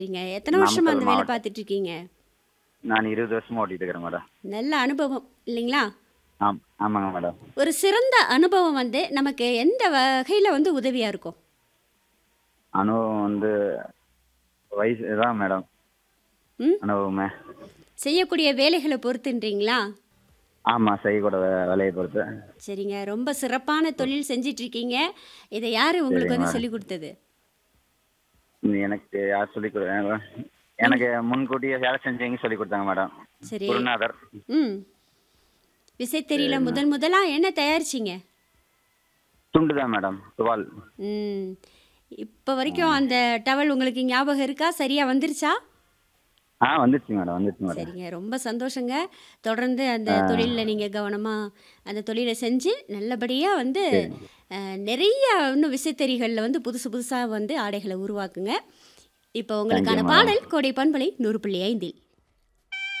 நீங்க எத்தனை வருஷமா அந்த நாமக்கல் வேலை மாவட்டம். பார்த்துட்டு இருக்கீங்க நான் இருபது வருஷமா ஓட்டிட்டு இருக்கிறேன் மேடம் நல்ல அனுபவம் இல்லைங்களா ஆம் ஆமாங்க மேடம் ஒரு சிறந்த அனுபவம் வந்து நமக்கு எந்த வகையில் வந்து உதவியாக இருக்கும் அனுபவம் வந்து வயசு தான் மேடம் ம் அனுபவமே செய்யக்கூடிய வேலைகளை பொறுத்துன்றீங்களா ஆமாம் செய்யக்கூட வே- வேலையை பொறுத்து சரிங்க ரொம்ப சிறப்பான தொழில் செஞ்சிட்டு இருக்கீங்க இதை யார் உங்களுக்கு வந்து சொல்லி கொடுத்தது இது எனக்கு யார் சொல்லி கொடு எனக்கு முன்கூட்டியே வேலை செஞ்சவங்க சொல்லி கொடுத்தாங்க மேடம் சரி குருநாதர் ம் விசைத்தறியில முதல் முதலாக என்ன தயாரிச்சிங்க துண்டு தான் மேடம் துவால் ம் இப்போ வரைக்கும் அந்த டவல் உங்களுக்கு ஞாபகம் இருக்கா சரியா வந்துருச்சா ஆ வந்துருச்சு மேடம் வந்துருச்சு மேடம் சரிங்க ரொம்ப சந்தோஷங்க தொடர்ந்து அந்த தொழிலில் நீங்கள் கவனமாக அந்த தொழிலை செஞ்சு நல்லபடியாக வந்து அஹ், நிறைய இன்னும் விசைத்தறிகளில் வந்து புதுசு புதுசாக வந்து ஆடைகளை உருவாக்குங்க இப்போ உங்களுக்கான பாடல் கோடை பண்பலை நூறு புள்ளி ஐந்தில்